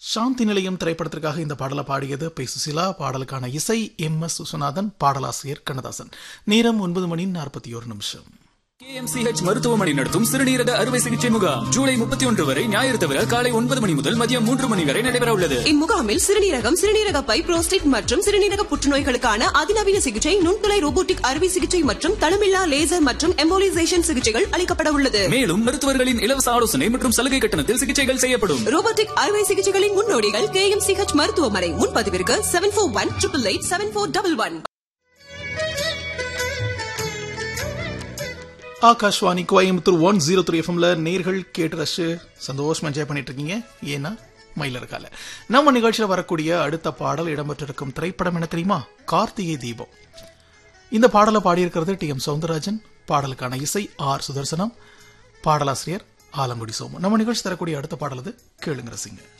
சாந்தி நிலையம் திரைப்படத்திற்காக இந்த பாடலை பாடியது பி சுசிலா பாடலுக்கான இசை எம் எஸ் விஸ்வநாதன் பாடலாசிரியர் கண்ணதாசன் நேரம் ஒன்பது மணி நாற்பத்தி ஒரு நிமிஷம் கேஎம்சிஹெச் மருத்துவமனை நடத்தும் சிறுநீரக அறுவை சிகிச்சை முகாம் ஜூலை முப்பத்தி ஒன்று வரை ஞாயிறு தவிர காலை ஒன்பது மணி முதல் மதியம் மூன்று மணி வரை நடைபெற உள்ளது இம்முகாமில் சிறுநீரகம் சிறுநீரக பை புரோஸ்டேட் மற்றும் சிறுநீரக புற்றுநோய்களுக்கான அதிநவீன சிகிச்சை நுண்துளை ரோபோட்டிக் அறுவை சிகிச்சை மற்றும் தளமில்லா லேசர் மற்றும் எம்போலிசேஷன் சிகிச்சைகள் அளிக்கப்பட உள்ளது மேலும் மருத்துவர்களின் இலவச ஆலோசனை மற்றும் சலுகை கட்டணத்தில் சிகிச்சைகள் செய்யப்படும் ரோபோட்டிக் அறுவை சிகிச்சைகளின் முன்னோடிகள் கே எம் சிஹெச் மருத்துவமனை முன்பதிவிற்கு seven four one triple eight seven four double one Akashvani Coimbatore one zero three எஃப்எம்ல நேர்கள் கேட்டு ரஷ் சந்தோஷமா என்ஜாய் பண்ணிட்டு இருக்கீங்க ஏன்னா மயிலர்கால நம்ம நிகழ்ச்சியில் வரக்கூடிய அடுத்த பாடல் இடம்பெற்றிருக்கும் திரைப்படம் என்ன தெரியுமா கார்த்திகை தீபம் இந்த பாடலை பாடியிருக்கிறது டி எம் சவுந்தரராஜன் பாடலுக்கான இசை ஆர் சுதர்சனம் பாடலாசிரியர் ஆலங்குடி சோமு நம்ம நிகழ்ச்சி தரக்கூடிய அடுத்த பாடல் அது கேளுங்க ரசிங்க